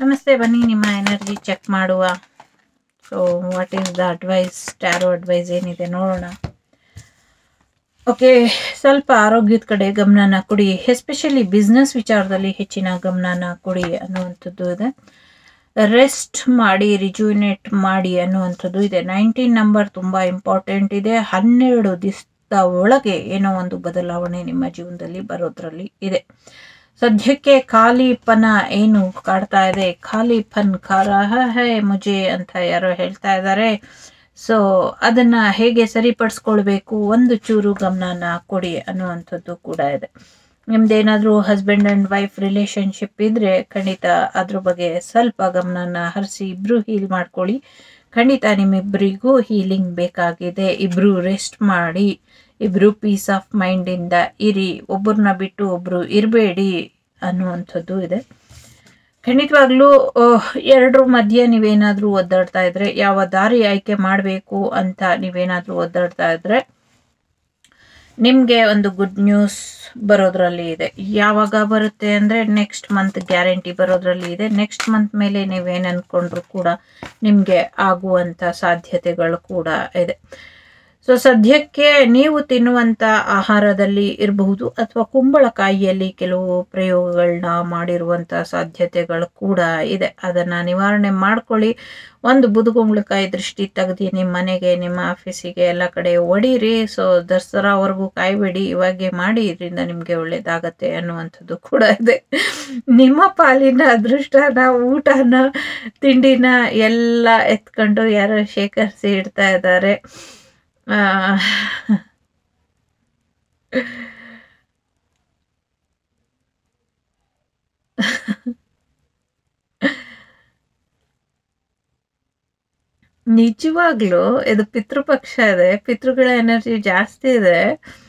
ನಮಸ್ತೆ ಬನ್ನಿ ನಿಮ್ಮ ಎನರ್ಜಿ ಚೆಕ್ ಮಾಡುವ so what is the advice tarot advice ಏನಿದೆ ನೋಡೋಣ ಓಕೆ ಸ್ವಲ್ಪ ಆರೋಗ್ಯದ ಕಡೆ ಗಮನನ ಕೊಡಿ ಎಸ್ಪೆಷಲಿ ಬಿಸ್ನೆಸ್ ವಿಚಾರದಲ್ಲಿ ಹೆಚ್ಚಿನ ಗಮನನ ಕೊಡಿ ಅನ್ನುವಂಥದ್ದು ಇದೆ ರೆಸ್ಟ್ ಮಾಡಿ ರಿಜುವಿನೇಟ್ ಮಾಡಿ ಅನ್ನುವಂಥದ್ದು ಇದೆ ನೈನ್ಟೀನ್ ನಂಬರ್ ತುಂಬ ಇಂಪಾರ್ಟೆಂಟ್ ಇದೆ ಹನ್ನೆರಡು ದಿವಸದ ಒಳಗೆ ಏನೋ ಒಂದು ಬದಲಾವಣೆ ನಿಮ್ಮ ಜೀವನದಲ್ಲಿ ಬರೋದ್ರಲ್ಲಿ ಇದೆ ಸದ್ಯಕ್ಕೆ ಖಾಲಿಪನ ಏನು ಕಾಡ್ತಾ ಇದೆ ಖಾಲಿಪನ್ ಖಾರಹ ಹೇ ಮುಜೆ ಅಂತ ಯಾರೋ ಹೇಳ್ತಾ ಇದ್ದಾರೆ ಸೊ ಅದನ್ನ ಹೇಗೆ ಸರಿಪಡಿಸ್ಕೊಳ್ಬೇಕು ಒಂದು ಚೂರು ಗಮನನ ಕೊಡಿ ಅನ್ನುವಂಥದ್ದು ಕೂಡ ಇದೆ ನಿಮ್ದೇನಾದ್ರೂ ಹಸ್ಬೆಂಡ್ ಅಂಡ್ ವೈಫ್ ರಿಲೇಶನ್ಶಿಪ್ ಇದ್ರೆ ಖಂಡಿತ ಅದ್ರ ಬಗ್ಗೆ ಸ್ವಲ್ಪ ಗಮನನ ಹರಿಸಿ ಇಬ್ರು ಹೀಲ್ ಮಾಡ್ಕೊಳ್ಳಿ ಖಂಡಿತ ನಿಮ್ಮಿಬ್ಬರಿಗೂ ಹೀಲಿಂಗ್ ಬೇಕಾಗಿದೆ ಇಬ್ರು ರೆಸ್ಟ್ ಮಾಡಿ ಇಬ್ರು ಪೀಸ್ ಆಫ್ ಮೈಂಡ್ ಇಂದ ಇರಿ ಒಬ್ಬರನ್ನ ಬಿಟ್ಟು ಒಬ್ರು ಇರಬೇಡಿ ಅನ್ನುವಂಥದ್ದು ಇದೆ ಖಂಡಿತವಾಗ್ಲೂ ಎರಡರ ಮಧ್ಯೆ ನೀವೇನಾದ್ರೂ ಒದ್ದಾಡ್ತಾ ಇದ್ರೆ ಯಾವ ದಾರಿ ಆಯ್ಕೆ ಮಾಡಬೇಕು ಅಂತ ನೀವೇನಾದ್ರೂ ಒದ್ದಾಡ್ತಾ ಇದ್ರೆ ನಿಮಗೆ ಒಂದು ಗುಡ್ ನ್ಯೂಸ್ ಬರೋದ್ರಲ್ಲಿ ಇದೆ ಯಾವಾಗ ಬರುತ್ತೆ ಅಂದರೆ ನೆಕ್ಸ್ಟ್ ಮಂತ್ ಗ್ಯಾರಂಟಿ ಬರೋದ್ರಲ್ಲಿ ಇದೆ ನೆಕ್ಸ್ಟ್ ಮಂತ್ ಮೇಲೆ ನೀವೇನು ಅಂದ್ಕೊಂಡ್ರು ಕೂಡ ನಿಮಗೆ ಆಗುವಂಥ ಸಾಧ್ಯತೆಗಳು ಕೂಡ ಇದೆ ಸೊ ಸದ್ಯಕ್ಕೆ ನೀವು ತಿನ್ನುವಂಥ ಆಹಾರದಲ್ಲಿ ಇರಬಹುದು ಅಥವಾ ಕುಂಬಳಕಾಯಿಯಲ್ಲಿ ಕೆಲವು ಪ್ರಯೋಗಗಳನ್ನ ಮಾಡಿರುವಂಥ ಸಾಧ್ಯತೆಗಳು ಕೂಡ ಇದೆ ಅದನ್ನು ನಿವಾರಣೆ ಮಾಡ್ಕೊಳ್ಳಿ ಒಂದು ಬುದುಗುಂಬಳಕಾಯಿ ದೃಷ್ಟಿ ತೆಗ್ದು ನಿಮ್ಮ ಮನೆಗೆ ನಿಮ್ಮ ಆಫೀಸಿಗೆ ಎಲ್ಲ ಕಡೆ ಒಡೀರಿ ಸೊ ದಸರಾವರೆಗೂ ಕಾಯ್ಬೇಡಿ ಇವಾಗೆ ಮಾಡಿ ಇದರಿಂದ ನಿಮಗೆ ಒಳ್ಳೇದಾಗತ್ತೆ ಅನ್ನುವಂಥದ್ದು ಕೂಡ ಇದೆ ನಿಮ್ಮ ಪಾಲಿನ ಅದೃಷ್ಟನ ಊಟನ ತಿಂಡಿನ ಎಲ್ಲ ಎತ್ಕೊಂಡು ಯಾರೋ ಶೇಖರಿಸಿ ಇಡ್ತಾ ಇದ್ದಾರೆ ನಿಜವಾಗ್ಲೂ ಇದು ಪಿತೃಪಕ್ಷ ಇದೆ ಪಿತೃಗಳ ಎನರ್ಜಿ ಜಾಸ್ತಿ ಇದೆ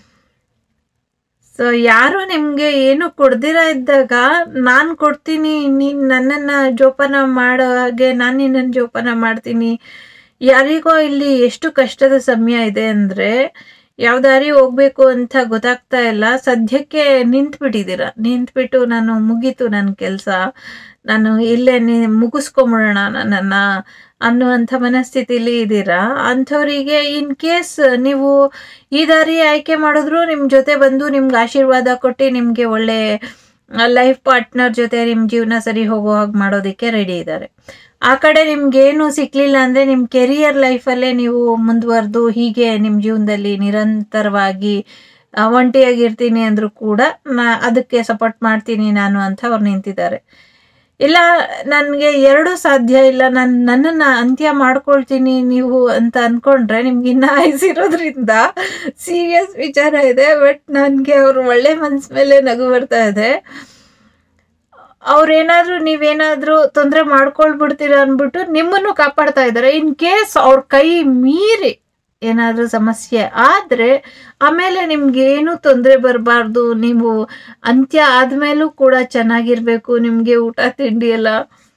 ಸೊ ಯಾರು ನಿಮ್ಗೆ ಏನು ಕೊಡ್ದಿರ ಇದ್ದಾಗ ನಾನು ಕೊಡ್ತೀನಿ ನೀನ್ ನನ್ನನ್ನ ಜೋಪಾನ ಮಾಡೋ ಹಾಗೆ ನಾನು ನಿನ್ನನ್ನು ಜೋಪಾನ ಮಾಡ್ತೀನಿ ಯಾರಿಗೋ ಇಲ್ಲಿ ಎಷ್ಟು ಕಷ್ಟದ ಸಮಯ ಇದೆ ಅಂದ್ರೆ ಯಾವ ದಾರಿ ಹೋಗ್ಬೇಕು ಅಂತ ಗೊತ್ತಾಗ್ತಾ ಇಲ್ಲ ಸದ್ಯಕ್ಕೆ ನಿಂತ್ಬಿಟ್ಟಿದ್ದೀರ ನಿಂತ್ಬಿಟ್ಟು ನಾನು ಮುಗೀತು ನನ್ನ ಕೆಲಸ ನಾನು ಇಲ್ಲೇ ನಿ ಮುಗಿಸ್ಕೊಂಬಿಡೋಣ ನನ್ನನ್ನ ಅನ್ನುವಂಥ ಮನಸ್ಥಿತಿಲಿ ಇದ್ದೀರಾ ಅಂಥವರಿಗೆ ಇನ್ ಕೇಸ್ ನೀವು ಈ ದಾರಿ ಆಯ್ಕೆ ಮಾಡಿದ್ರು ನಿಮ್ಮ ಜೊತೆ ಬಂದು ನಿಮ್ಗೆ ಆಶೀರ್ವಾದ ಕೊಟ್ಟು ನಿಮಗೆ ಒಳ್ಳೆ ಲೈಫ್ ಪಾರ್ಟ್ನರ್ ಜೊತೆ ನಿಮ್ಮ ಜೀವನ ಸರಿ ಹೋಗೋ ಹಾಗೆ ಮಾಡೋದಕ್ಕೆ ರೆಡಿ ಇದ್ದಾರೆ ಆ ಕಡೆ ನಿಮ್ಗೇನು ಸಿಕ್ಲಿಲ್ಲ ಅಂದರೆ ನಿಮ್ಮ ಕೆರಿಯರ್ ಲೈಫಲ್ಲೇ ನೀವು ಮುಂದುವರೆದು ಹೀಗೆ ನಿಮ್ಮ ಜೀವನದಲ್ಲಿ ನಿರಂತರವಾಗಿ ಒಂಟಿಯಾಗಿರ್ತೀನಿ ಅಂದರೂ ಕೂಡ ನಾ ಅದಕ್ಕೆ ಸಪೋರ್ಟ್ ಮಾಡ್ತೀನಿ ನಾನು ಅಂತ ಅವ್ರು ನಿಂತಿದ್ದಾರೆ ಇಲ್ಲ ನನಗೆ ಎರಡೂ ಸಾಧ್ಯ ಇಲ್ಲ ನಾನು ನನ್ನನ್ನು ಅಂತ್ಯ ಮಾಡ್ಕೊಳ್ತೀನಿ ನೀವು ಅಂತ ಅಂದ್ಕೊಂಡ್ರೆ ನಿಮ್ಗೆ ಇನ್ನ ಆಯ್ಸಿರೋದ್ರಿಂದ ಸೀರಿಯಸ್ ವಿಚಾರ ಇದೆ ಬಟ್ ನನಗೆ ಅವ್ರು ಒಳ್ಳೆ ಮನ್ಸ್ ಮೇಲೆ ನಗು ಬರ್ತಾ ಇದೆ ಅವ್ರೇನಾದ್ರೂ ನೀವೇನಾದ್ರೂ ತೊಂದರೆ ಮಾಡ್ಕೊಳ್ಬಿಡ್ತೀರ ಅಂದ್ಬಿಟ್ಟು ನಿಮ್ಮನ್ನು ಕಾಪಾಡ್ತಾ ಇದ್ದಾರೆ ಇನ್ ಕೇಸ್ ಅವ್ರ ಕೈ ಮೀರಿ ಏನಾದರೂ ಸಮಸ್ಯೆ ಆದರೆ ಆಮೇಲೆ ನಿಮ್ಗೆ ಏನು ತೊಂದರೆ ಬರಬಾರ್ದು ನೀವು ಅಂತ್ಯ ಆದ್ಮೇಲೂ ಕೂಡ ಚೆನ್ನಾಗಿರ್ಬೇಕು ನಿಮಗೆ ಊಟ ತಿಂಡಿ ಎಲ್ಲ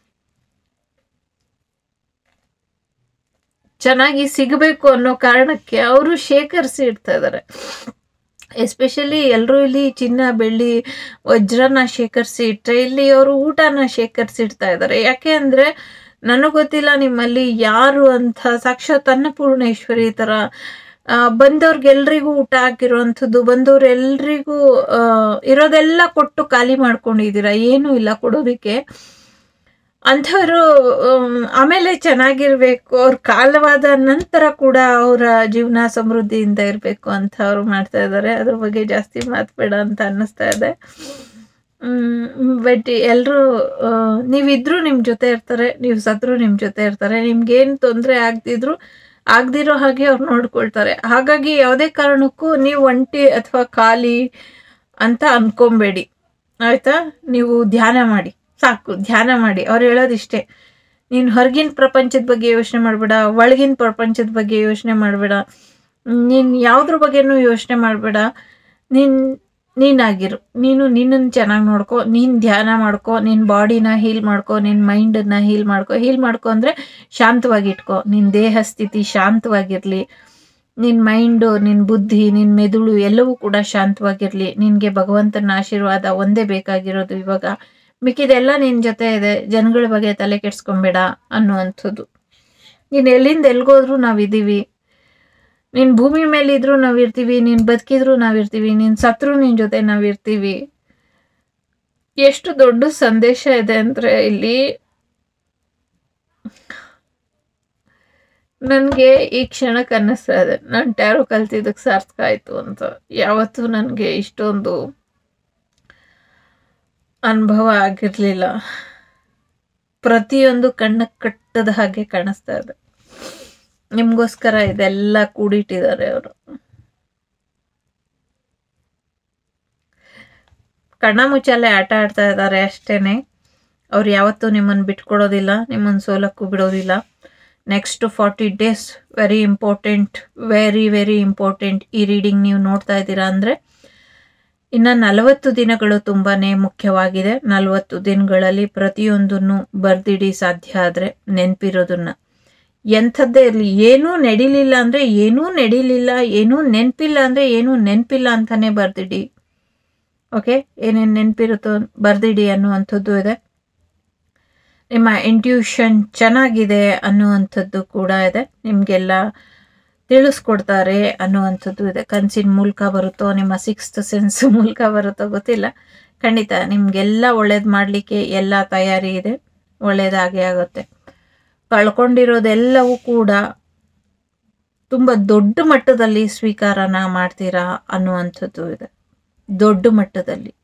ಚೆನ್ನಾಗಿ ಸಿಗಬೇಕು ಅನ್ನೋ ಕಾರಣಕ್ಕೆ ಅವರು ಶೇಖರಿಸಿ ಇಡ್ತಾ ಇದ್ದಾರೆ ಎಸ್ಪೆಷಲಿ ಎಲ್ಲರೂ ಇಲ್ಲಿ ಚಿನ್ನ ಬೆಳ್ಳಿ ವಜ್ರನ ಶೇಖರಿಸಿ ಇಟ್ಟರೆ ಇಲ್ಲಿ ಅವರು ಊಟನ ಶೇಖರಿಸಿ ಇಡ್ತಾ ಇದ್ದಾರೆ ಯಾಕೆ ಅಂದರೆ ನನಗೆ ಗೊತ್ತಿಲ್ಲ ನಿಮ್ಮಲ್ಲಿ ಯಾರು ಅಂತ ಸಾಕ್ಷಾತ್ ಅನ್ನಪೂರ್ಣೇಶ್ವರಿ ಥರ ಬಂದವ್ರಿಗೆಲ್ರಿಗೂ ಊಟ ಹಾಕಿರುವಂಥದ್ದು ಬಂದವ್ರೆಲ್ರಿಗೂ ಇರೋದೆಲ್ಲ ಕೊಟ್ಟು ಖಾಲಿ ಮಾಡ್ಕೊಂಡಿದ್ದೀರಾ ಏನೂ ಇಲ್ಲ ಕೊಡೋದಕ್ಕೆ ಅಂಥವ್ರು ಆಮೇಲೆ ಚೆನ್ನಾಗಿರ್ಬೇಕು ಅವ್ರ ಕಾಲವಾದ ನಂತರ ಕೂಡ ಅವರ ಜೀವನ ಸಮೃದ್ಧಿಯಿಂದ ಇರಬೇಕು ಅಂತ ಅವರು ಮಾಡ್ತಾ ಇದ್ದಾರೆ ಅದ್ರ ಬಗ್ಗೆ ಜಾಸ್ತಿ ಮಾತಬೇಡ ಅಂತ ಅನ್ನಿಸ್ತಾ ಇದೆ ಬಟ್ ಎಲ್ಲರೂ ನೀವಿದ್ರು ನಿಮ್ಮ ಜೊತೆ ಇರ್ತಾರೆ ನೀವು ಸತ್ರು ನಿಮ್ಮ ಜೊತೆ ಇರ್ತಾರೆ ನಿಮ್ಗೇನು ತೊಂದರೆ ಆಗ್ದಿದ್ರು ಆಗದಿರೋ ಹಾಗೆ ಅವ್ರು ನೋಡ್ಕೊಳ್ತಾರೆ ಹಾಗಾಗಿ ಯಾವುದೇ ಕಾರಣಕ್ಕೂ ನೀವು ಒಂಟಿ ಅಥವಾ ಖಾಲಿ ಅಂತ ಅನ್ಕೊಂಬೇಡಿ ಆಯಿತಾ ನೀವು ಧ್ಯಾನ ಮಾಡಿ ಸಾಕು ಧ್ಯಾನ ಮಾಡಿ ಅವ್ರು ಹೇಳೋದಿಷ್ಟೇ ನೀನು ಹೊರಗಿನ ಪ್ರಪಂಚದ ಬಗ್ಗೆ ಯೋಚನೆ ಮಾಡಬೇಡ ಒಳಗಿನ ಪ್ರಪಂಚದ ಬಗ್ಗೆ ಯೋಚನೆ ಮಾಡಬೇಡ ನೀನು ಯಾವುದ್ರ ಬಗ್ಗೆನೂ ಯೋಚನೆ ಮಾಡಬೇಡ ನೀನು ನೀನಾಗಿರು ನೀನು ನಿನ್ನನ್ನು ಚೆನ್ನಾಗಿ ನೋಡ್ಕೊ ನೀನು ಧ್ಯಾನ ಮಾಡ್ಕೊ ನಿನ್ನ ಬಾಡಿನ ಹೀಲ್ ಮಾಡ್ಕೊ ನಿನ್ನ ಮೈಂಡನ್ನು ಹೀಲ್ ಮಾಡ್ಕೊ ಹೀಲ್ ಮಾಡ್ಕೊ ಅಂದರೆ ಶಾಂತವಾಗಿ ಇಟ್ಕೊ ನಿನ್ನ ದೇಹ ಸ್ಥಿತಿ ಶಾಂತವಾಗಿರಲಿ ನಿನ್ನ ಮೈಂಡು ನಿನ್ನ ಬುದ್ಧಿ ನಿನ್ನ ಮೆದುಳು ಎಲ್ಲವೂ ಕೂಡ ಶಾಂತವಾಗಿರಲಿ ನಿನಗೆ ಭಗವಂತನ ಆಶೀರ್ವಾದ ಒಂದೇ ಬೇಕಾಗಿರೋದು ಇವಾಗ ಮಿಕ್ಕಿದೆಲ್ಲ ನಿನ್ನ ಜೊತೆ ಇದೆ ಜನಗಳ ಬಗ್ಗೆ ತಲೆ ಕೆಡ್ಸ್ಕೊಂಬೇಡ ಅನ್ನುವಂಥದ್ದು ನೀನು ಎಲ್ಲಿಂದ ಎಲ್ಗೋದ್ರೂ ನಾವಿದ್ದೀವಿ ನೀನು ಭೂಮಿ ಮೇಲೆ ಇದ್ರೂ ನಾವಿರ್ತೀವಿ ನೀನು ಬದುಕಿದ್ರೂ ನಾವಿರ್ತೀವಿ ನೀನು ಸತ್ರು ನಿನ್ನ ಜೊತೆ ನಾವಿರ್ತೀವಿ ಎಷ್ಟು ದೊಡ್ಡ ಸಂದೇಶ ಇದೆ ಅಂದರೆ ಇಲ್ಲಿ ನನಗೆ ಈ ಕ್ಷಣಕ್ಕೆ ಅನ್ನಿಸ್ತಾ ಇದೆ ನಾನು ಟ್ಯಾರೋ ಕಲ್ತಿದ್ದಕ್ಕೆ ಸಾರ್ಥಕ ಆಯಿತು ಅಂತ ಯಾವತ್ತೂ ನನಗೆ ಇಷ್ಟೊಂದು ಅನುಭವ ಆಗಿರಲಿಲ್ಲ ಪ್ರತಿಯೊಂದು ಕಣ್ಣಕ್ಕೆ ಕಟ್ಟದ ಹಾಗೆ ಕಾಣಿಸ್ತಾ ಇದೆ ನಿಮಗೋಸ್ಕರ ಇದೆಲ್ಲ ಕೂಡಿಟ್ಟಿದ್ದಾರೆ ಅವರು ಕಣ್ಣ ಮುಚ್ಚಾಲೆ ಆಟ ಆಡ್ತಾ ಇದ್ದಾರೆ ಅಷ್ಟೇನೆ ಅವ್ರು ಯಾವತ್ತೂ ನಿಮ್ಮನ್ನು ಬಿಟ್ಕೊಡೋದಿಲ್ಲ ನಿಮ್ಮನ್ನು ಸೋಲಕ್ಕೂ ಬಿಡೋದಿಲ್ಲ next forty days very important very very important ಈ ರೀಡಿಂಗ್ ನೀವು ನೋಡ್ತಾ ಇದ್ದೀರಾ ಅಂದರೆ ಇನ್ನು ನಲವತ್ತು ದಿನಗಳು ತುಂಬಾ ಮುಖ್ಯವಾಗಿದೆ ನಲವತ್ತು ದಿನಗಳಲ್ಲಿ ಪ್ರತಿಯೊಂದನ್ನು ಬರ್ದಿಡಿ ಸಾಧ್ಯ ಆದರೆ ನೆನಪಿರೋದನ್ನ ಎಂಥದ್ದೇ ಇರಲಿ ಏನೂ ನಡಿಲಿಲ್ಲ ಅಂದರೆ ಏನೂ ನಡಿಲಿಲ್ಲ ಏನೂ ನೆನಪಿಲ್ಲ ಅಂದರೆ ಏನೂ ನೆನಪಿಲ್ಲ ಅಂತಾನೆ ಬರ್ದಿಡಿ ಓಕೆ ಏನೇನು ನೆನಪಿರುತ್ತೋ ಬರ್ದಿಡಿ ಅನ್ನುವಂಥದ್ದು ಇದೆ ನಿಮ್ಮ ಇಂಟ್ಯೂಷನ್ ಚೆನ್ನಾಗಿದೆ ಅನ್ನುವಂಥದ್ದು ಕೂಡ ಇದೆ ನಿಮಗೆಲ್ಲ ತಿಳಿಸ್ಕೊಡ್ತಾರೆ ಅನ್ನುವಂಥದ್ದು ಇದೆ ಕನಸಿನ ಮೂಲಕ ಬರುತ್ತೋ ನಿಮ್ಮ ಸಿಕ್ಸ್ತ್ ಸೆನ್ಸ್ ಮೂಲಕ ಬರುತ್ತೋ ಗೊತ್ತಿಲ್ಲ ಖಂಡಿತ ನಿಮಗೆಲ್ಲ ಒಳ್ಳೇದು ಮಾಡಲಿಕ್ಕೆ ಎಲ್ಲ ತಯಾರಿ ಇದೆ ಒಳ್ಳೇದಾಗೇ ಆಗುತ್ತೆ ಕಳ್ಕೊಂಡಿರೋದೆಲ್ಲವೂ ಕೂಡ ತುಂಬ ದೊಡ್ಡ ಮಟ್ಟದಲ್ಲಿ ಸ್ವೀಕಾರನ ಮಾಡ್ತೀರಾ ಅನ್ನುವಂಥದ್ದು ಇದೆ ದೊಡ್ಡ ಮಟ್ಟದಲ್ಲಿ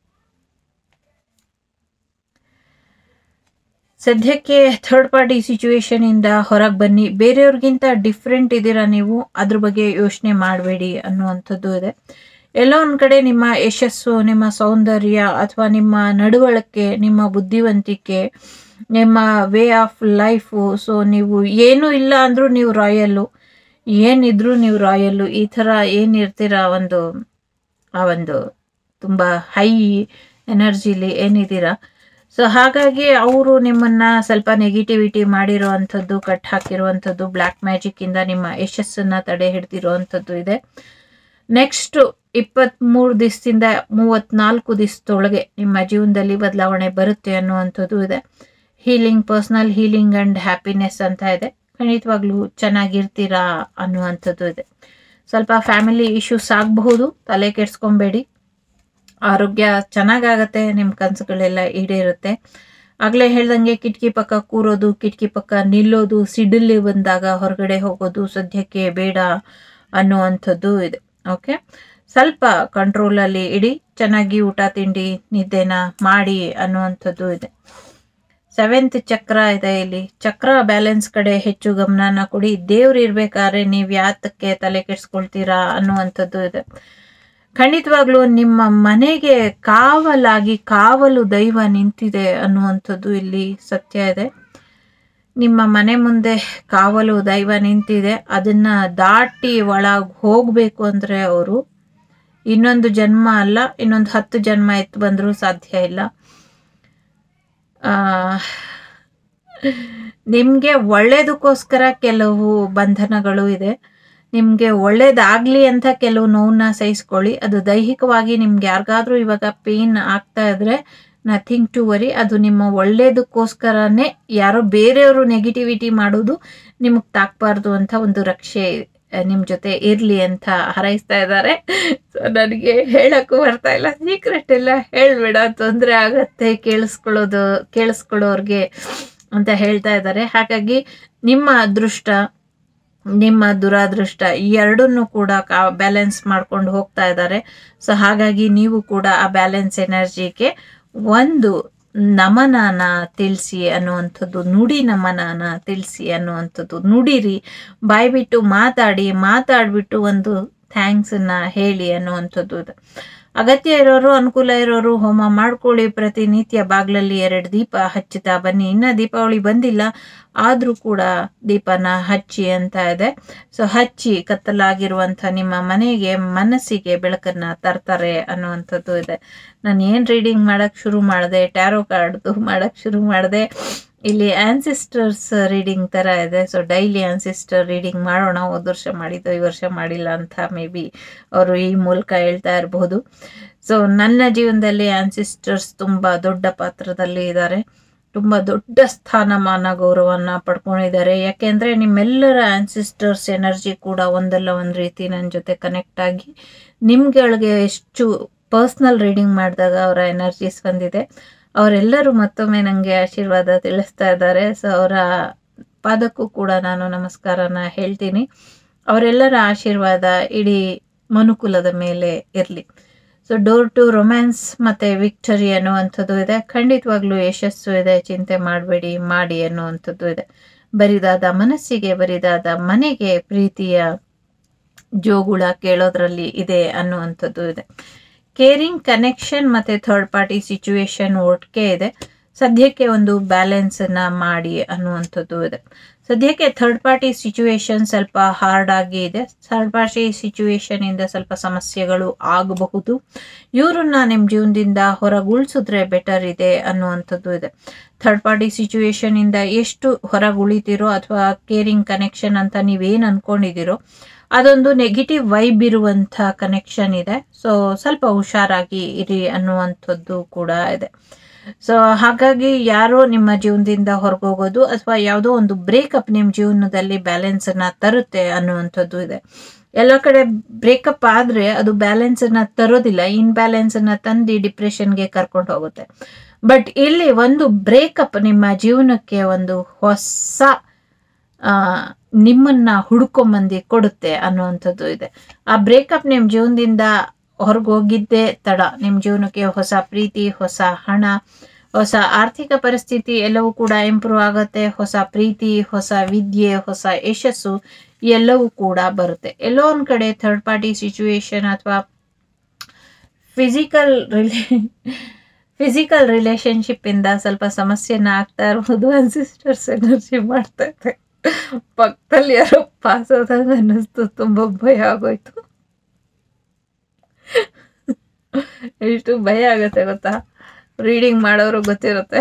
ಸದ್ಯಕ್ಕೆ ಥರ್ಡ್ ಪಾರ್ಟಿ ಸಿಚುವೇಶನ್ ಇಂದ ಹೊರಗೆ ಬನ್ನಿ ಬೇರೆಯವ್ರಿಗಿಂತ ಡಿಫ್ರೆಂಟ್ ಇದ್ದೀರಾ ನೀವು ಅದ್ರ ಬಗ್ಗೆ ಯೋಚನೆ ಮಾಡಬೇಡಿ ಅನ್ನುವಂಥದ್ದು ಇದೆ ಎಲ್ಲೋ ಒಂದು ಕಡೆ ನಿಮ್ಮ ಯಶಸ್ಸು ನಿಮ್ಮ ಸೌಂದರ್ಯ ಅಥವಾ ನಿಮ್ಮ ನಡವಳಿಕೆ ನಿಮ್ಮ ಬುದ್ಧಿವಂತಿಕೆ ನಿಮ್ಮ ವೇ ಆಫ್ ಲೈಫು ಸೊ ನೀವು ಏನೂ ಇಲ್ಲ ಅಂದರೂ ನೀವು ರಾಯಲ್ಲು ಏನಿದ್ರು ನೀವು ರಾಯಲ್ಲು ಈ ಥರ ಏನಿರ್ತೀರ ಒಂದು ಆ ಒಂದು ತುಂಬ ಹೈ ಎನರ್ಜಿಲಿ ಏನಿದ್ದೀರಾ ಸೊ ಹಾಗಾಗಿ ಅವರು ನಿಮ್ಮನ್ನ ಸ್ವಲ್ಪ ನೆಗೆಟಿವಿಟಿ ಮಾಡಿರೋ ಅಂಥದ್ದು ಕಟ್ ಹಾಕಿರುವಂಥದ್ದು ಬ್ಲ್ಯಾಕ್ ಮ್ಯಾಜಿಕ್ಕಿಂದ ನಿಮ್ಮ ಯಶಸ್ಸನ್ನು ತಡೆ ಹಿಡ್ದಿರೋವಂಥದ್ದು ಇದೆ ನೆಕ್ಸ್ಟ್ ಇಪ್ಪತ್ತ್ಮೂರು ದಿವಸದಿಂದ ಮೂವತ್ತ್ನಾಲ್ಕು ದಿವಸದೊಳಗೆ ನಿಮ್ಮ ಜೀವನದಲ್ಲಿ ಬದಲಾವಣೆ ಬರುತ್ತೆ ಅನ್ನುವಂಥದ್ದು ಇದೆ healing personal healing and happiness ಅಂತ ಇದೆ ಖಂಡಿತವಾಗ್ಲೂ ಚೆನ್ನಾಗಿರ್ತೀರಾ ಅನ್ನುವಂಥದ್ದು ಇದೆ ಸ್ವಲ್ಪ ಫ್ಯಾಮಿಲಿ ಇಶ್ಯೂಸ್ ಆಗಬಹುದು ತಲೆ ಕೆಡ್ಸ್ಕೊಬೇಡಿ ಆರೋಗ್ಯ ಚೆನ್ನಾಗಾಗತ್ತೆ ನಿಮ್ಮ ಕನಸುಗಳೆಲ್ಲ ಈಡೇರುತ್ತೆ ಆಗಲೇ ಹೇಳ್ದಂಗೆ ಕಿಟಕಿ ಪಕ್ಕ ಕೂರೋದು ಕಿಟಕಿ ಪಕ್ಕ ನಿಲ್ಲೋದು ಸಿಡಿಲಿ ಬಂದಾಗ ಹೊರಗಡೆ ಹೋಗೋದು ಸದ್ಯಕ್ಕೆ ಬೇಡ ಅನ್ನುವಂಥದ್ದು ಇದೆ ಓಕೆ ಸ್ವಲ್ಪ ಕಂಟ್ರೋಲಲ್ಲಿ ಇಡಿ ಚೆನ್ನಾಗಿ ಊಟ ತಿಂಡಿ ನಿದ್ದೆನ ಮಾಡಿ ಅನ್ನುವಂಥದ್ದು ಇದೆ ಸೆವೆಂತ್ ಚಕ್ರ ಇದೆ ಇಲ್ಲಿ ಚಕ್ರ ಬ್ಯಾಲೆನ್ಸ್ ಕಡೆ ಹೆಚ್ಚು ಗಮನನ ಕೊಡಿ ದೇವ್ರು ಇರ್ಬೇಕಾದ್ರೆ ನೀವು ಯಾತಕ್ಕೆ ತಲೆ ಕೆಡ್ಸ್ಕೊಳ್ತೀರಾ ಅನ್ನುವಂಥದ್ದು ಇದೆ ಖಂಡಿತವಾಗ್ಲೂ ನಿಮ್ಮ ಮನೆಗೆ ಕಾವಲಾಗಿ ಕಾವಲು ದೈವ ನಿಂತಿದೆ ಅನ್ನುವಂಥದ್ದು ಇಲ್ಲಿ ಸತ್ಯ ಇದೆ ನಿಮ್ಮ ಮನೆ ಮುಂದೆ ಕಾವಲು ದೈವ ನಿಂತಿದೆ ಅದನ್ನ ದಾಟಿ ಒಳಗೆ ಹೋಗಬೇಕು ಅಂದರೆ ಅವರು ಇನ್ನೊಂದು ಜನ್ಮ ಅಲ್ಲ ಇನ್ನೊಂದು ಹತ್ತು ಜನ್ಮ ಎತ್ತು ಬಂದರೂ ಸಾಧ್ಯ ಇಲ್ಲ ನಿಮಗೆ ಒಳ್ಳೇದಕ್ಕೋಸ್ಕರ ಕೆಲವು ಬಂಧನಗಳು ಇದೆ ನಿಮಗೆ ಒಳ್ಳೇದಾಗ್ಲಿ ಅಂತ ಕೆಲವು ನೋವನ್ನ ಸಹಿಸ್ಕೊಳ್ಳಿ ಅದು ದೈಹಿಕವಾಗಿ ನಿಮ್ಗೆ ಯಾರಿಗಾದ್ರೂ ಇವಾಗ ಪೇನ್ ಆಗ್ತಾ ಇದ್ರೆ ನಥಿಂಗ್ ಟು ವರಿ ಅದು ನಿಮ್ಮ ಒಳ್ಳೇದಕ್ಕೋಸ್ಕರನೇ ಯಾರೋ ಬೇರೆಯವರು ನೆಗೆಟಿವಿಟಿ ಮಾಡೋದು ನಿಮಗೆ ತಾಕ್ಬಾರ್ದು ಅಂತ ಒಂದು ರಕ್ಷೆ ನಿಮ್ಮ ಜೊತೆ ಇರಲಿ ಅಂತ ಹಾರೈಸ್ತಾ ಇದ್ದಾರೆ ಸೊ ನನಗೆ ಹೇಳಕ್ಕೂ ಬರ್ತಾ ಇಲ್ಲ ಸೀಕ್ರೆಟ್ ಎಲ್ಲ ಹೇಳ್ಬೇಡ ತೊಂದರೆ ಆಗತ್ತೆ ಕೇಳಿಸ್ಕೊಳ್ಳೋದು ಕೇಳಿಸ್ಕೊಳ್ಳೋರ್ಗೆ ಅಂತ ಹೇಳ್ತಾ ಇದ್ದಾರೆ ಹಾಗಾಗಿ ನಿಮ್ಮ ಅದೃಷ್ಟ ನಿಮ್ಮ ದುರಾದೃಷ್ಟ ಈ ಎರಡನ್ನೂ ಕೂಡ ಕಾ ಬ್ಯಾಲೆನ್ಸ್ ಮಾಡ್ಕೊಂಡು ಹೋಗ್ತಾ ಇದ್ದಾರೆ ಸೊ ಹಾಗಾಗಿ ನೀವು ಕೂಡ ಆ ಬ್ಯಾಲೆನ್ಸ್ ಎನರ್ಜಿಗೆ ಒಂದು ನಮನನ ತಿಳಿಸಿ ಅನ್ನುವಂಥದ್ದು ನುಡಿ ನಮನನ ತಿಳಿಸಿ ಅನ್ನುವಂಥದ್ದು ನುಡಿರಿ ಬಾಯ್ಬಿಟ್ಟು ಮಾತಾಡಿ ಮಾತಾಡ್ಬಿಟ್ಟು ಒಂದು ಥ್ಯಾಂಕ್ಸನ್ನ ಹೇಳಿ ಅನ್ನುವಂಥದ್ದು ಇದೆ ಅಗತ್ಯ ಇರೋರು ಅನುಕೂಲ ಇರೋರು ಹೋಮ ಮಾಡ್ಕೊಳ್ಳಿ ಪ್ರತಿನಿತ್ಯ ಬಾಗ್ಲಲ್ಲಿ ಎರಡು ದೀಪ ಹಚ್ಚುತ್ತಾ ಬನ್ನಿ ಇನ್ನ ದೀಪಾವಳಿ ಬಂದಿಲ್ಲ ಆದರೂ ಕೂಡ ದೀಪನ ಹಚ್ಚಿ ಅಂತ ಇದೆ ಸೊ ಹಚ್ಚಿ ಕತ್ತಲಾಗಿರುವಂಥ ನಿಮ್ಮ ಮನೆಗೆ ಮನಸ್ಸಿಗೆ ಬೆಳಕನ್ನು ತರ್ತಾರೆ ಅನ್ನುವಂಥದ್ದು ಇದೆ ನಾನು ಏನು ರೀಡಿಂಗ್ ಮಾಡೋಕ್ಕೆ ಶುರು ಮಾಡಿದೆ ಟ್ಯಾರೋ ಕಾರ್ಡ್ದು ಮಾಡೋಕ್ಕೆ ಶುರು ಮಾಡಿದೆ ಇಲ್ಲಿ ಆನ್ಸಿಸ್ಟರ್ಸ್ ರೀಡಿಂಗ್ ಥರ ಇದೆ ಸೊ ಡೈಲಿ ಆನ್ಸಿಸ್ಟರ್ ರೀಡಿಂಗ್ ಮಾಡೋಣ ಹೋದ ವರ್ಷ ಮಾಡಿದ್ದು ಈ ವರ್ಷ ಮಾಡಿಲ್ಲ ಅಂತ ಮೇ ಬಿ ಅವರು ಈ ಮೂಲಕ ಹೇಳ್ತಾ ಇರಬಹುದು ಸೊ ನನ್ನ ಜೀವನದಲ್ಲಿ ಆನ್ಸಿಸ್ಟರ್ಸ್ ತುಂಬ ದೊಡ್ಡ ಪಾತ್ರದಲ್ಲಿ ಇದ್ದಾರೆ ತುಂಬ ದೊಡ್ಡ ಸ್ಥಾನಮಾನ ಗೌರವವನ್ನು ಪಡ್ಕೊಂಡಿದ್ದಾರೆ ಯಾಕೆಂದರೆ ನಿಮ್ಮೆಲ್ಲರ ಆನ್ಸಿಸ್ಟರ್ಸ್ ಎನರ್ಜಿ ಕೂಡ ಒಂದಲ್ಲ ಒಂದು ರೀತಿ ನನ್ನ ಜೊತೆ ಕನೆಕ್ಟ್ ಆಗಿ ನಿಮ್ಗಳಿಗೆ ಎಷ್ಟು ಪರ್ಸ್ನಲ್ ರೀಡಿಂಗ್ ಮಾಡಿದಾಗ ಅವರ ಎನರ್ಜೀಸ್ ಬಂದಿದೆ ಅವರೆಲ್ಲರೂ ಮತ್ತೊಮ್ಮೆ ನನಗೆ ಆಶೀರ್ವಾದ ತಿಳಿಸ್ತಾ ಇದ್ದಾರೆ ಸೊ ಅವರ ಪಾದಕ್ಕೂ ಕೂಡ ನಾನು ನಮಸ್ಕಾರನ ಹೇಳ್ತೀನಿ ಅವರೆಲ್ಲರ ಆಶೀರ್ವಾದ ಇಡೀ ಮನುಕುಲದ ಮೇಲೆ ಇರಲಿ ಸೊ ಡೋರ್ ಟು ರೊಮ್ಯಾನ್ಸ್ ಮತ್ತು ವಿಕ್ಟರಿ ಅನ್ನುವಂಥದ್ದು ಇದೆ ಖಂಡಿತವಾಗ್ಲೂ ಯಶಸ್ಸು ಇದೆ ಚಿಂತೆ ಮಾಡಬೇಡಿ ಮಾಡಿ ಅನ್ನುವಂಥದ್ದು ಇದೆ ಬರಿದಾದ ಮನಸ್ಸಿಗೆ ಬರಿದಾದ ಮನೆಗೆ ಪ್ರೀತಿಯ ಜೋಗುಳ ಕೇಳೋದ್ರಲ್ಲಿ ಇದೆ ಅನ್ನುವಂಥದ್ದು ಇದೆ ಕೇರಿಂಗ್ ಕನೆಕ್ಷನ್ ಮತ್ತು ಥರ್ಡ್ ಪಾರ್ಟಿ ಸಿಚುವೇಶನ್ ಒಟ್ಟಿಗೆ ಇದೆ ಸದ್ಯಕ್ಕೆ ಒಂದು ಬ್ಯಾಲೆನ್ಸನ್ನು ಮಾಡಿ ಅನ್ನುವಂಥದ್ದು ಇದೆ ಸದ್ಯಕ್ಕೆ ಥರ್ಡ್ ಪಾರ್ಟಿ ಸಿಚುವೇಶನ್ ಸ್ವಲ್ಪ ಹಾರ್ಡ್ ಆಗಿ ಇದೆ ಥರ್ಡ್ ಪಾರ್ಟಿ ಸಿಚುವೇಶನಿಂದ ಸ್ವಲ್ಪ ಸಮಸ್ಯೆಗಳು ಆಗಬಹುದು ಇವರನ್ನ ನಿಮ್ಮ ಜೀವನದಿಂದ ಹೊರಗುಳಿಸಿದ್ರೆ ಬೆಟರ್ ಇದೆ ಅನ್ನುವಂಥದ್ದು ಇದೆ ಥರ್ಡ್ ಪಾರ್ಟಿ ಸಿಚುವೇಶನಿಂದ ಎಷ್ಟು ಹೊರಗುಳಿತೀರೋ ಅಥವಾ ಕೇರಿಂಗ್ ಕನೆಕ್ಷನ್ ಅಂತ ನೀವೇನು ಅನ್ಕೊಂಡಿದ್ದೀರೋ ಅದೊಂದು ನೆಗೆಟಿವ್ ವೈಬ್ ಇರುವಂಥ ಕನೆಕ್ಷನ್ ಇದೆ ಸೊ ಸ್ವಲ್ಪ ಹುಷಾರಾಗಿ ಇರಿ ಅನ್ನುವಂಥದ್ದು ಕೂಡ ಇದೆ ಸೊ ಹಾಗಾಗಿ ಯಾರೋ ನಿಮ್ಮ ಜೀವನದಿಂದ ಹೊರಗೋಗೋದು ಅಥವಾ ಯಾವುದೋ ಒಂದು ಬ್ರೇಕಪ್ ನಿಮ್ಮ ಜೀವನದಲ್ಲಿ ಬ್ಯಾಲೆನ್ಸನ್ನು ತರುತ್ತೆ ಅನ್ನುವಂಥದ್ದು ಇದೆ ಎಲ್ಲ ಕಡೆ ಬ್ರೇಕಪ್ ಆದರೆ ಅದು ಬ್ಯಾಲೆನ್ಸನ್ನು ತರೋದಿಲ್ಲ ಇನ್ಬ್ಯಾಲೆನ್ಸನ್ನು ತಂದು ಡಿಪ್ರೆಷನ್ಗೆ ಕರ್ಕೊಂಡು ಹೋಗುತ್ತೆ ಬಟ್ ಇಲ್ಲಿ ಒಂದು ಬ್ರೇಕಪ್ ನಿಮ್ಮ ಜೀವನಕ್ಕೆ ಒಂದು ಹೊಸ ನಿಮ್ಮನ್ನ ಹುಡ್ಕೊಂಬಂದು ಕೊಡುತ್ತೆ ಅನ್ನುವಂಥದ್ದು ಇದೆ ಆ ಬ್ರೇಕಪ್ ನಿಮ್ಮ ಜೀವನದಿಂದ ಹೊರಗೋಗಿದ್ದೇ ತಡ ನಿಮ್ಮ ಜೀವನಕ್ಕೆ ಹೊಸ ಪ್ರೀತಿ ಹೊಸ ಹಣ ಹೊಸ ಆರ್ಥಿಕ ಪರಿಸ್ಥಿತಿ ಎಲ್ಲವೂ ಕೂಡ ಇಂಪ್ರೂವ್ ಆಗುತ್ತೆ ಹೊಸ ಪ್ರೀತಿ ಹೊಸ ವಿದ್ಯೆ ಹೊಸ ಯಶಸ್ಸು ಎಲ್ಲವೂ ಕೂಡ ಬರುತ್ತೆ ಎಲ್ಲೋ ಒಂದು ಕಡೆ ಥರ್ಡ್ ಪಾರ್ಟಿ ಸಿಚುವೇಶನ್ ಅಥವಾ ಫಿಸಿಕಲ್ ರಿಲೇ ಫಿಸಿಕಲ್ ರಿಲೇಶನ್ಶಿಪ್ಪಿಂದ ಸ್ವಲ್ಪ ಸಮಸ್ಯೆನ ಆಗ್ತಾ ಇರ್ಬೋದು ಅನ್ಸಿಸ್ಟರ್ಸ್ ಎನರ್ಜಿ ಮಾಡ್ತಾ ಇದೆ ಪಕ್ಕದಲ್ಲಿ ಯಾರೋ ಪಾಸ್ ಆದಾಗ ಅನ್ನಿಸ್ತು ತುಂಬ ಭಯ ಆಗೋಯ್ತು ಎಷ್ಟು ಭಯ ಆಗುತ್ತೆ ಗೊತ್ತಾ ರೀಡಿಂಗ್ ಮಾಡೋರು ಗೊತ್ತಿರುತ್ತೆ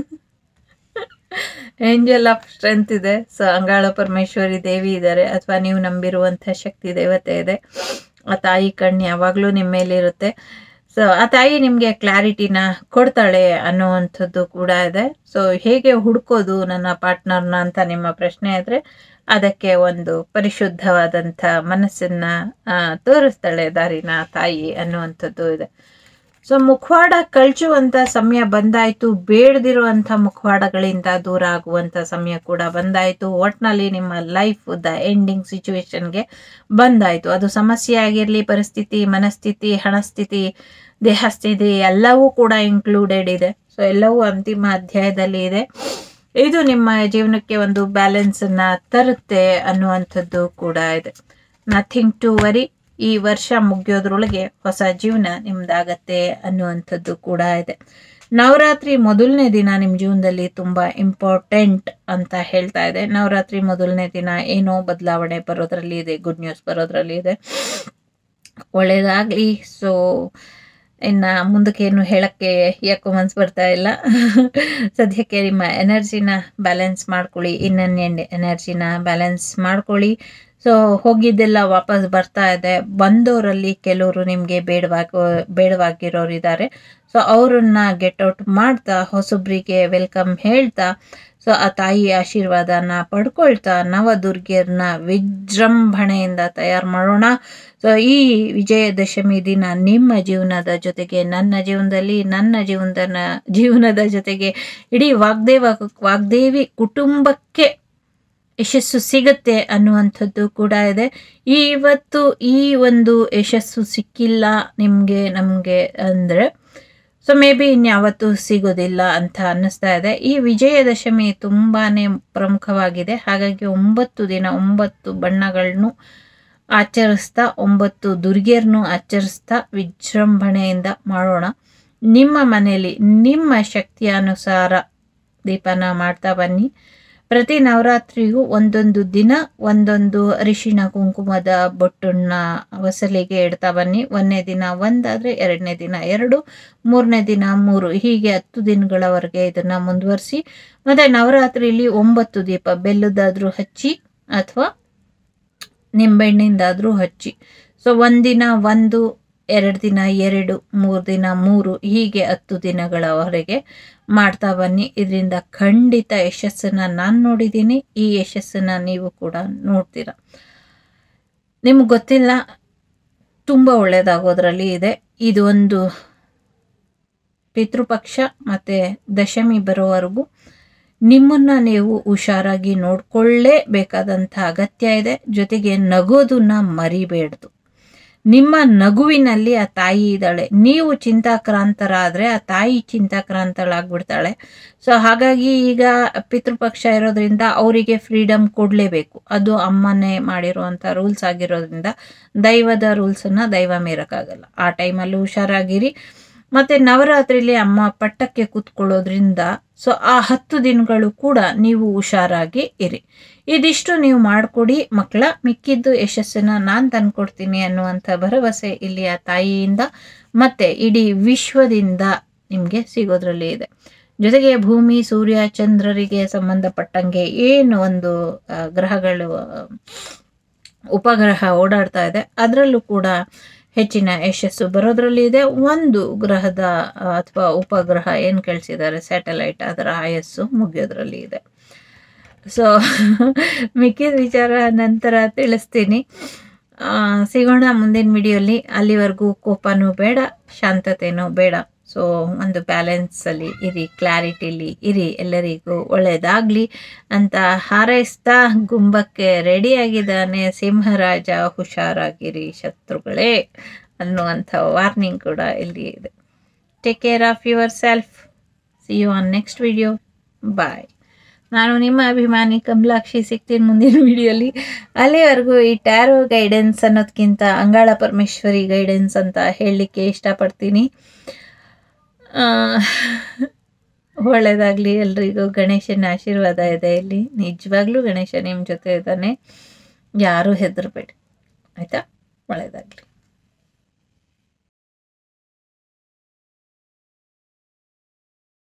ಏಂಜಲ್ ಆಫ್ ಸ್ಟ್ರೆಂತ್ ಇದೆ ಸೊ ಅಂಗಾಳ ಪರಮೇಶ್ವರಿ ದೇವಿ ಇದ್ದಾರೆ ಅಥವಾ ನೀವು ನಂಬಿರುವಂಥ ಶಕ್ತಿ ದೇವತೆ ಇದೆ ಆ ತಾಯಿ ಕಣ್ಣು ಯಾವಾಗಲೂ ನಿಮ್ಮ ಮೇಲಿರುತ್ತೆ ಸೊ ಆ ತಾಯಿ ನಿಮಗೆ ಕ್ಲಾರಿಟಿನ ಕೊಡ್ತಾಳೆ ಅನ್ನುವಂಥದ್ದು ಕೂಡ ಇದೆ ಸೊ ಹೇಗೆ ಹುಡ್ಕೋದು ನನ್ನ ಪಾರ್ಟ್ನರ್ನ ಅಂತ ನಿಮ್ಮ ಪ್ರಶ್ನೆ ಇದ್ರೆ ಅದಕ್ಕೆ ಒಂದು ಪರಿಶುದ್ಧವಾದಂಥ ಮನಸ್ಸನ್ನ ತೋರಿಸ್ತಾಳೆ ದಾರಿನ ತಾಯಿ ಅನ್ನುವಂಥದ್ದು ಇದೆ ಸೊ ಮುಖವಾಡ ಕಳ್ಚುವಂಥ ಸಮಯ ಬಂದಾಯಿತು ಬೇಡದಿರುವಂಥ ಮುಖವಾಡಗಳಿಂದ ದೂರ ಆಗುವಂಥ ಸಮಯ ಕೂಡ ಬಂದಾಯಿತು ಒಟ್ನಲ್ಲಿ ನಿಮ್ಮ ಲೈಫ್ ದ ಎಂಡಿಂಗ್ ಸಿಚುವೇಶನ್ಗೆ ಬಂದಾಯಿತು ಅದು ಸಮಸ್ಯೆ ಆಗಿರಲಿ ಪರಿಸ್ಥಿತಿ ಮನಸ್ಥಿತಿ ಹಣಸ್ಥಿತಿ ದೇಹಸ್ಥಿತಿ ಎಲ್ಲವೂ ಕೂಡ ಇನ್ಕ್ಲೂಡೆಡ್ ಇದೆ ಸೊ ಎಲ್ಲವೂ ಅಂತಿಮ ಅಧ್ಯಾಯದಲ್ಲಿ ಇದೆ ಇದು ನಿಮ್ಮ ಜೀವನಕ್ಕೆ ಒಂದು ಬ್ಯಾಲೆನ್ಸನ್ನ ತರುತ್ತೆ ಅನ್ನುವಂಥದ್ದು ಕೂಡ ಇದೆ ನಥಿಂಗ್ ಟು ವರಿ ಈ ವರ್ಷ ಮುಗಿಯೋದ್ರೊಳಗೆ ಹೊಸ ಜೀವನ ನಿಮ್ದಾಗತ್ತೆ ಅನ್ನುವಂಥದ್ದು ಕೂಡ ಇದೆ ನವರಾತ್ರಿ ಮೊದಲನೇ ದಿನ ನಿಮ್ಮ ಜೀವನದಲ್ಲಿ ತುಂಬ ಇಂಪಾರ್ಟೆಂಟ್ ಅಂತ ಹೇಳ್ತಾ ಇದೆ ನವರಾತ್ರಿ ಮೊದಲನೇ ದಿನ ಏನೋ ಬದಲಾವಣೆ ಬರೋದ್ರಲ್ಲಿ ಇದೆ ಗುಡ್ ನ್ಯೂಸ್ ಬರೋದ್ರಲ್ಲಿ ಇದೆ ಒಳ್ಳೇದಾಗಲಿ ಸೊ ಇನ್ನು ಮುಂದಕ್ಕೆ ಏನು ಹೇಳೋಕ್ಕೆ ಯಾಕೋ ಮನ್ಸು ಬರ್ತಾ ಇಲ್ಲ ಸದ್ಯಕ್ಕೆ ನಿಮ್ಮ ಎನರ್ಜಿನ ಬ್ಯಾಲೆನ್ಸ್ ಮಾಡ್ಕೊಳ್ಳಿ ಇನ್ನೊಂದು ಎನರ್ಜಿನ ಬ್ಯಾಲೆನ್ಸ್ ಮಾಡ್ಕೊಳ್ಳಿ ಸೊ ಹೋಗಿದ್ದೆಲ್ಲ ವಾಪಸ್ ಬರ್ತಾ ಇದೆ ಬಂದವರಲ್ಲಿ ಕೆಲವರು ನಿಮಗೆ ಬೇಡವಾಗ ಬೇಡವಾಗಿರೋರು ಇದ್ದಾರೆ ಸೊ ಅವರನ್ನ ಗೆಟ್ ಔಟ್ ಮಾಡ್ತಾ ಹೊಸಬ್ರಿಗೆ ವೆಲ್ಕಮ್ ಹೇಳ್ತಾ ಸೊ ಆ ತಾಯಿ ಆಶೀರ್ವಾದನ ಪಡ್ಕೊಳ್ತಾ ನವದುರ್ಗಿಯರನ್ನ ವಿಜೃಂಭಣೆಯಿಂದ ತಯಾರು ಮಾಡೋಣ ಸೊ ಈ ವಿಜಯದಶಮಿ ದಿನ ನಿಮ್ಮ ಜೀವನದ ಜೊತೆಗೆ ನನ್ನ ಜೀವನದಲ್ಲಿ ನನ್ನ ಜೀವನದ ಜೀವನದ ಜೊತೆಗೆ ಇಡೀ ವಾಗ್ದೇವ ವಾಗ್ದೇವಿ ಕುಟುಂಬಕ್ಕೆ ಯಶಸ್ಸು ಸಿಗುತ್ತೆ ಅನ್ನುವಂಥದ್ದು ಕೂಡ ಇದೆ ಇವತ್ತು ಈ ಒಂದು ಯಶಸ್ಸು ಸಿಕ್ಕಿಲ್ಲ ನಿಮಗೆ ನಮಗೆ ಅಂದರೆ ಸೊ ಮೇ ಬಿ ಇನ್ಯಾವತ್ತೂ ಸಿಗೋದಿಲ್ಲ ಅಂತ ಅನ್ನಿಸ್ತಾ ಇದೆ ಈ ವಿಜಯದಶಮಿ ತುಂಬಾ ಪ್ರಮುಖವಾಗಿದೆ ಹಾಗಾಗಿ ಒಂಬತ್ತು ದಿನ ಒಂಬತ್ತು ಬಣ್ಣಗಳನ್ನು ಆಚರಿಸ್ತಾ ಒಂಬತ್ತು ದುರ್ಗಿಯರನ್ನು ಆಚರಿಸ್ತಾ ವಿಜೃಂಭಣೆಯಿಂದ ಮಾಡೋಣ ನಿಮ್ಮ ಮನೆಯಲ್ಲಿ ನಿಮ್ಮ ಶಕ್ತಿಯ ಅನುಸಾರ ದೀಪನ ಮಾಡ್ತಾ ಬನ್ನಿ ಪ್ರತಿ ನವರಾತ್ರಿಗೂ ಒಂದೊಂದು ದಿನ ಒಂದೊಂದು ಅರಿಶಿಣ ಕುಂಕುಮದ ಬೊಟ್ಟನ್ನ ಹೊಸಲಿಗೆ ಇಡ್ತಾ ಬನ್ನಿ ಒಂದನೇ ದಿನ ಒಂದಾದರೆ ಎರಡನೇ ದಿನ ಎರಡು ಮೂರನೇ ದಿನ ಮೂರು ಹೀಗೆ ಹತ್ತು ದಿನಗಳವರೆಗೆ ಇದನ್ನು ಮುಂದುವರಿಸಿ ಮತ್ತು ನವರಾತ್ರಿಲಿ ಒಂಬತ್ತು ದೀಪ ಬೆಲ್ಲದಾದರೂ ಹಚ್ಚಿ ಅಥವಾ ನಿಂಬೆಹಣ್ಣಿಂದಾದರೂ ಹಚ್ಚಿ ಸೊ ಒಂದಿನ ಒಂದು ಎರಡು ದಿನ ಎರಡು ಮೂರು ದಿನ ಮೂರು ಹೀಗೆ ಹತ್ತು ದಿನಗಳವರೆಗೆ ಮಾಡ್ತಾ ಬನ್ನಿ ಇದರಿಂದ ಖಂಡಿತ ಯಶಸ್ಸನ್ನು ನಾನು ನೋಡಿದ್ದೀನಿ ಈ ಯಶಸ್ಸನ್ನು ನೀವು ಕೂಡ ನೋಡ್ತೀರ ನಿಮ್ಗೆ ಗೊತ್ತಿಲ್ಲ ತುಂಬ ಒಳ್ಳೆಯದಾಗೋದ್ರಲ್ಲಿ ಇದೆ ಇದು ಒಂದು ಪಿತೃಪಕ್ಷ ಮತ್ತು ದಶಮಿ ಬರೋವರೆಗೂ ನಿಮ್ಮನ್ನು ನೀವು ಹುಷಾರಾಗಿ ನೋಡ್ಕೊಳ್ಳೇಬೇಕಾದಂಥ ಅಗತ್ಯ ಇದೆ ಜೊತೆಗೆ ನಗೋದನ್ನ ಮರಿಬೇಡ್ದು ನಿಮ್ಮ ನಗುವಿನಲ್ಲಿ ಆ ತಾಯಿ ಇದ್ದಾಳೆ ನೀವು ಚಿಂತಾಕ್ರಾಂತರಾದರೆ ಆ ತಾಯಿ ಚಿಂತಾಕ್ರಾಂತಳಾಗ್ಬಿಡ್ತಾಳೆ ಸೊ ಹಾಗಾಗಿ ಈಗ ಪಿತೃಪಕ್ಷ ಇರೋದ್ರಿಂದ ಅವರಿಗೆ ಫ್ರೀಡಮ್ ಕೊಡಲೇಬೇಕು ಅದು ಅಮ್ಮನೇ ಮಾಡಿರುವಂಥ ರೂಲ್ಸ್ ಆಗಿರೋದ್ರಿಂದ ದೈವದ ರೂಲ್ಸನ್ನು ದೈವ ಮೀರಕ್ಕಾಗಲ್ಲ ಆ ಟೈಮಲ್ಲಿ ಹುಷಾರಾಗಿರಿ ಮತ್ತು ನವರಾತ್ರಿಲಿ ಅಮ್ಮ ಪಟ್ಟಕ್ಕೆ ಕೂತ್ಕೊಳ್ಳೋದ್ರಿಂದ ಸೊ ಆ ಹತ್ತು ದಿನಗಳು ಕೂಡ ನೀವು ಹುಷಾರಾಗಿ ಇರಿ ಇದಿಷ್ಟು ನೀವು ಮಾಡಿಕೊಡಿ ಮಕ್ಕಳ ಮಿಕ್ಕಿದ್ದು ಯಶಸ್ಸನ್ನು ನಾನು ತಂದ್ಕೊಡ್ತೀನಿ ಅನ್ನುವಂಥ ಭರವಸೆ ಇಲ್ಲಿಯ ತಾಯಿಯಿಂದ ಮತ್ತು ಇಡೀ ವಿಶ್ವದಿಂದ ನಿಮಗೆ ಸಿಗೋದ್ರಲ್ಲಿ ಇದೆ ಜೊತೆಗೆ ಭೂಮಿ ಸೂರ್ಯ ಚಂದ್ರರಿಗೆ ಸಂಬಂಧಪಟ್ಟಂಗೆ ಏನು ಒಂದು ಆ, ಗ್ರಹಗಳು ಆ, ಉಪಗ್ರಹ ಓಡಾಡ್ತಾ ಇದೆ ಅದರಲ್ಲೂ ಕೂಡ ಹೆಚ್ಚಿನ ಯಶಸ್ಸು ಬರೋದ್ರಲ್ಲಿ ಇದೆ ಒಂದು ಗ್ರಹದ ಅಥವಾ ಉಪಗ್ರಹ ಏನು ಕಳಿಸಿದ್ದಾರೆ ಸ್ಯಾಟಲೈಟ್ ಅದರ ಆಯಸ್ಸು ಮುಗಿಯೋದ್ರಲ್ಲಿ ಇದೆ ಸೊ ಮಿಕ್ಕಿದ ವಿಚಾರ ನಂತರ ತಿಳಿಸ್ತೀನಿ ಆ, ಸಿಗೋಣ ಮುಂದಿನ ವಿಡಿಯೋಲಿ ಅಲ್ಲಿವರೆಗೂ ಕೋಪನೂ ಬೇಡ ಶಾಂತತೆನೂ ಬೇಡ ಸೊ ಒಂದು ಬ್ಯಾಲೆನ್ಸಲ್ಲಿ ಇರಿ ಕ್ಲಾರಿಟಿಲಿ ಇರಿ ಎಲ್ಲರಿಗೂ ಒಳ್ಳೆಯದಾಗಲಿ ಅಂತ ಹಾರೈಸ್ತಾ ಗುಂಬಕ್ಕೆ ರೆಡಿಯಾಗಿದ್ದಾನೆ ಸಿಂಹರಾಜ ಹುಷಾರಾಗಿರಿ ಶತ್ರುಗಳೇ ಅನ್ನುವಂಥ ವಾರ್ನಿಂಗ್ ಕೂಡ ಇಲ್ಲಿ ಇದೆ take care of yourself see you on next video bye ನಾನು ನಿಮ್ಮ ಅಭಿಮಾನಿ ಕಮಲಾಕ್ಷಿ ಸಿಗ್ತೀನಿ ಮುಂದಿನ ವಿಡಿಯೋಲಿ ಅಲ್ಲಿವರೆಗೂ ಈ ಟ್ಯಾರೋ ಗೈಡೆನ್ಸ್ ಅನ್ನೋದಕ್ಕಿಂತ ಅಂಗಾಳ ಪರಮೇಶ್ವರಿ ಗೈಡೆನ್ಸ್ ಅಂತ ಹೇಳಲಿಕ್ಕೆ ಇಷ್ಟಪಡ್ತೀನಿ ಆ, ಒಳ್ಳೆಯದಾಗಲಿ ಎಲ್ರಿಗೂ ಗಣೇಶನ ಆಶೀರ್ವಾದ ಇದೆ ಇಲ್ಲಿ ನಿಜವಾಗ್ಲೂ ಗಣೇಶ ನಿಮ್ಮ ಜೊತೆ ಇದ್ದಾನೆ ಯಾರೂ ಹೆದರಬೇಡಿ ಆಯಿತಾ ಒಳ್ಳೆಯದಾಗಲಿ